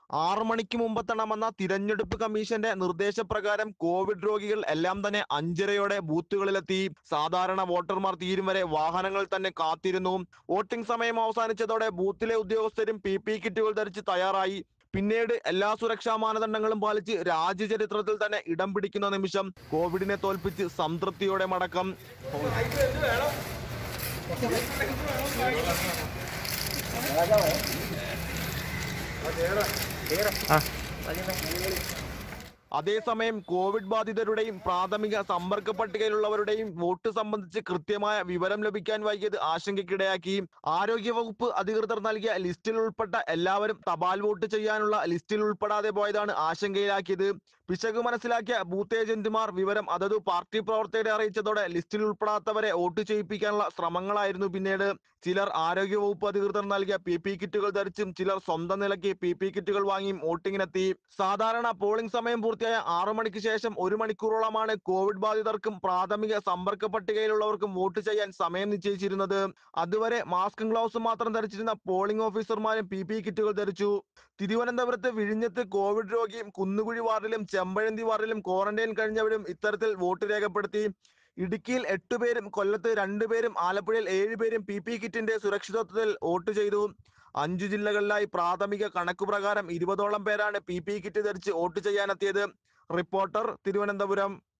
ആറു മണിക്ക് മുമ്പെത്തണമെന്ന തിരഞ്ഞെടുപ്പ് കമ്മീഷന്റെ നിർദ്ദേശപ്രകാരം കോവിഡ് രോഗികൾ എല്ലാം തന്നെ അഞ്ചരയോടെ ബൂത്തുകളിലെത്തി സാധാരണ വോട്ടർമാർ തീരും വരെ വാഹനങ്ങളിൽ തന്നെ കാത്തിരുന്നു വോട്ടിംഗ് സമയം അവസാനിച്ചതോടെ ബൂത്തിലെ ഉദ്യോഗസ്ഥരും പി പി കിറ്റുകൾ ധരിച്ച് തയ്യാറായി പിന്നീട് എല്ലാ സുരക്ഷാ മാനദണ്ഡങ്ങളും പാലിച്ച് രാജ്യചരിത്രത്തിൽ തന്നെ ഇടം പിടിക്കുന്ന നിമിഷം കോവിഡിനെ തോൽപ്പിച്ച് സംതൃപ്തിയോടെ മടക്കം അതേസമയം കോവിഡ് ബാധിതരുടെയും പ്രാഥമിക സമ്പർക്ക പട്ടികയിലുള്ളവരുടെയും വോട്ട് സംബന്ധിച്ച് കൃത്യമായ വിവരം ലഭിക്കാൻ വൈകിയത് ആശങ്കയ്ക്കിടയാക്കി ആരോഗ്യവകുപ്പ് അധികൃതർ നൽകിയ ലിസ്റ്റിൽ ഉൾപ്പെട്ട എല്ലാവരും തപാൽ വോട്ട് ചെയ്യാനുള്ള ലിസ്റ്റിൽ ഉൾപ്പെടാതെ പോയതാണ് ആശങ്കയിലാക്കിയത് പിശക് മനസ്സിലാക്കിയ ബൂത്ത് ഏജന്റുമാർ വിവരം അതത് പാർട്ടി പ്രവർത്തകരെ അറിയിച്ചതോടെ ലിസ്റ്റിൽ ഉൾപ്പെടാത്തവരെ വോട്ട് ചെയ്യിപ്പിക്കാനുള്ള ശ്രമങ്ങളായിരുന്നു പിന്നീട് ചിലർ ആരോഗ്യവകുപ്പ് അധികൃതർ നൽകിയ പി പി കിറ്റുകൾ ധരിച്ചും ചിലർ സ്വന്തം നിലയ്ക്ക് പി പി കിറ്റുകൾ വാങ്ങിയും വോട്ടിങ്ങിനെത്തി സാധാരണ പോളിംഗ് സമയം പൂർത്തിയായ ആറു മണിക്ക് ശേഷം ഒരു മണിക്കൂറോളമാണ് കോവിഡ് ബാധിതർക്കും പ്രാഥമിക സമ്പർക്ക പട്ടികയിലുള്ളവർക്കും വോട്ട് ചെയ്യാൻ സമയം നിശ്ചയിച്ചിരുന്നത് അതുവരെ മാസ്കും ഗ്ലൗസും മാത്രം ധരിച്ചിരുന്ന പോളിംഗ് ഓഫീസർമാരും പി പി കിറ്റുകൾ ധരിച്ചു തിരുവനന്തപുരത്ത് വിഴിഞ്ഞത്ത് കോവിഡ് രോഗിയും കുന്നുകുഴി വാർഡിലും ചെമ്പഴന്തി വാർഡിലും ക്വാറന്റൈൻ കഴിഞ്ഞവരും ഇത്തരത്തിൽ വോട്ട് രേഖപ്പെടുത്തി ഇടുക്കിയിൽ എട്ടുപേരും കൊല്ലത്ത് രണ്ടുപേരും ആലപ്പുഴയിൽ ഏഴുപേരും പി പി കിറ്റിന്റെ സുരക്ഷിതത്വത്തിൽ വോട്ട് ചെയ്തു അഞ്ചു ജില്ലകളിലായി പ്രാഥമിക കണക്കു പ്രകാരം ഇരുപതോളം പേരാണ് പി പി കിറ്റ് ധരിച്ച് വോട്ട് ചെയ്യാനെത്തിയത് റിപ്പോർട്ടർ തിരുവനന്തപുരം